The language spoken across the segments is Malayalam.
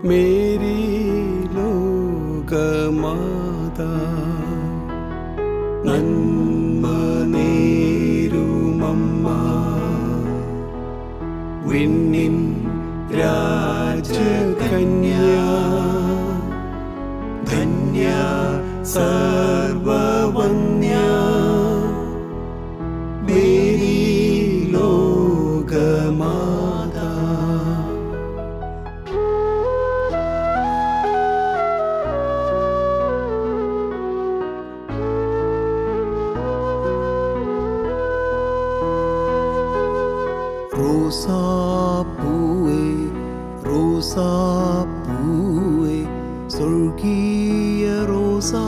മേരി ലോകമാതാ നന്മ നേരുമമ്മ വിണ്ണിൻ രാജകന്യ ധന്യ സർവവന്യ മേരി ലോകമാതാ റോസാപ്പൂവേ റോസാപ്പൂവേ സ്വർഗീയ റോസാ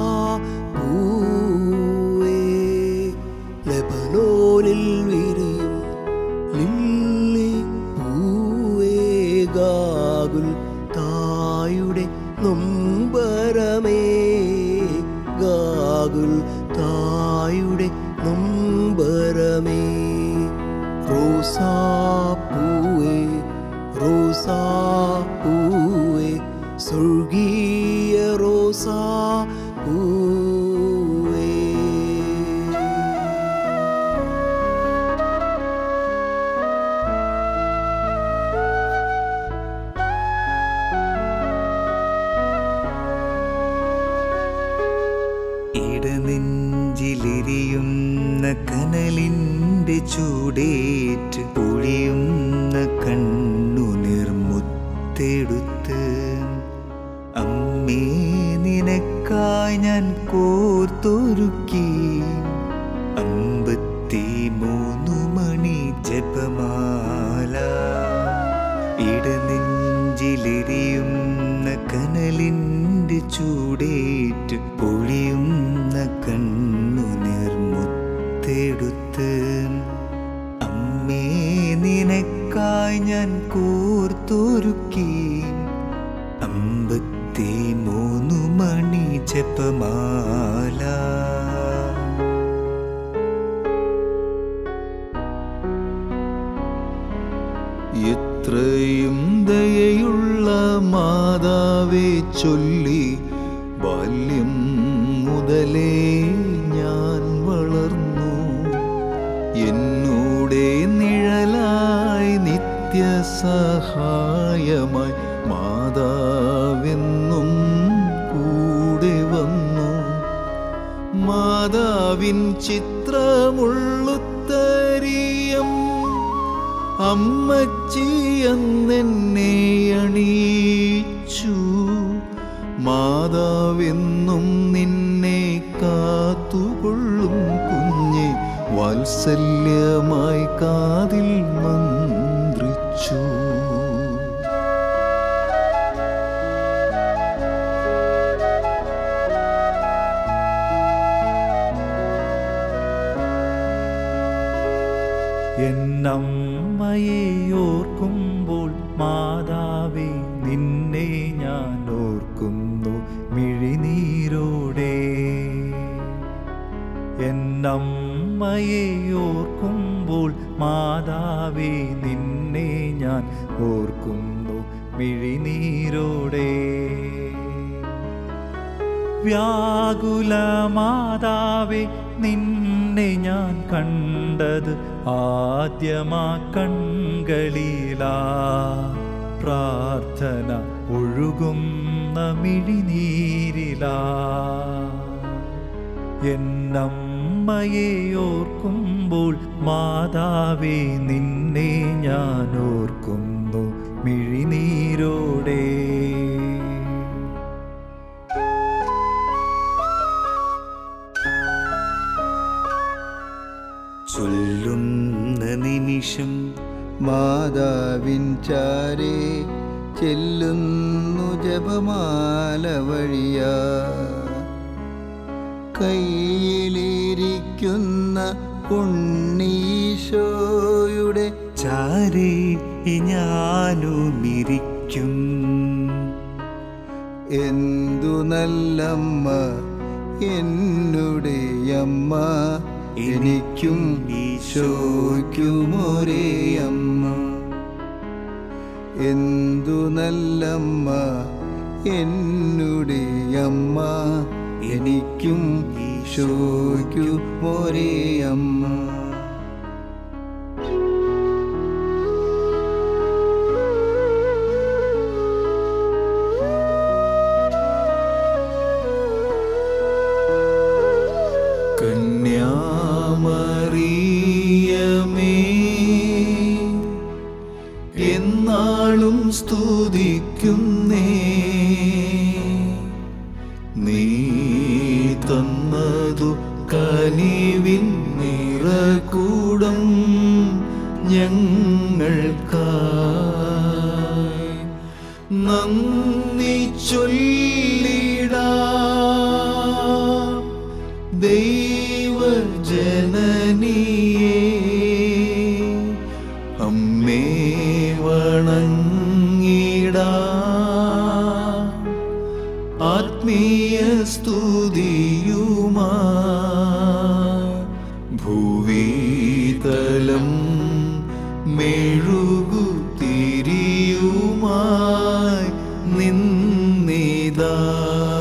പൂവേ ലെബനോനിൽ വിരിയും ലില്ലി പൂവേ ഗാകുൽ തായുടെ നൊമ്പരമേ ഗാകുൽ തായുടെ നൊമ്പരമേ റോസാപ്പൂവേ റോസാപ്പൂവേ സ്വർഗീയ റോസാ പൂവേ ഇടനെഞ്ചിലെരിയുന്ന കനലിൻ്റെ ചൂടേറ്റ് പൊഴിയുന്ന കണ്ണു നിർമുത്തെടുത്ത് അമ്മേ നിനക്കായി ഞാൻ കോർത്തൊരുക്കി അമ്പത്തി മൂന്നു മണി ജപമാല ഇടനെഞ്ചിലെരിയുന്ന കനലിൻ്റെ ചൂടേറ്റ് പൊഴിയുന്ന കണ്ണു നിർമുത്തെടുത്ത് അമ്മേ നിനക്കായി ഞാൻ കോർത്തൊരുക്കി അമ്പത്തി മൂന്നു മണി ജപമാല എത്രയും ദയയുള്ള മാതാവെ ചൊല്ലി ബാല്യം മുതലേ ഞാൻ വളർന്നു എന്നൂടെ നിഴലായി നിത്യസഹായമായി മാതാവെന്നും കൂടെ വന്നു മാതാവിൻ ചിത്രമുള്ളുത്തരിയം അമ്മച്ചി എന്നെന്നെ അണിയിച്ചു മാതാവെന്നും നിന്നെ കാത്തുകൊള്ളും കുഞ്ഞെ വാത്സല്യമായി കാതിൽ മന്ത്രിച്ചു എന്നമ്മയെ ഓർക്കുമ്പോൾ മാതാവേ നിന്നെ ഞാൻ ഓർക്കുന്നു മിഴിനീരോടെ എന്നമ്മയെ ഓർക്കുമ്പോൾ മാതാവേ നിന്നെ ഞാൻ ഓർക്കുന്നു മിഴിനീരോടെ വ്യാകുല മാതാവേ നിന്നെ ഞാൻ കണ്ടത് ആദ്യമാ കൺകളിലാ പ്രാർത്ഥന ഒഴുകുന്ന മിഴിനീരിലാ എന്നമ്മയെ ഓർക്കുമ്പോൾ മാതാവേ നിന്നെ ഞാൻ ഓർക്കുന്നു മിഴിനീരോടെ ചൊല്ലുന്ന നിമിഷം മാതാവിൻ ചാരേ ചെല്ലുന്നു ജപമാല വഴിയാ കയ്യിലിരിക്കുന്ന ഉണ്ണീശോയുടെ ചാരേ ഞാനുമിരിക്കും എന്തു നല്ലമ്മ എന്നുടെ അമ്മ എനിക്കും ഈശോയ്ക്കുമൊരേ അമ്മ എന്തു നല്ലമ്മ എന്നുടെ അമ്മ എനിക്കും ഈശോയ്ക്കും ഒരേ അമ്മ കന്യാമറിയമേ എന്നാളും സ്തുതിക്കുന്നേ നീ തന്നതു കനിവിൻ നിറകൂടം ഞങ്ങൾക്കായി നന്ദി ചൊല്ലിടാ ദൈവജനനിയേ അമ്മേ വണങ്ങിടാ ആത്മീയ സ്തുതിയുമാ ഭൂവിതലം മെഴുകുതിരിയുമായി നിന്നിതാ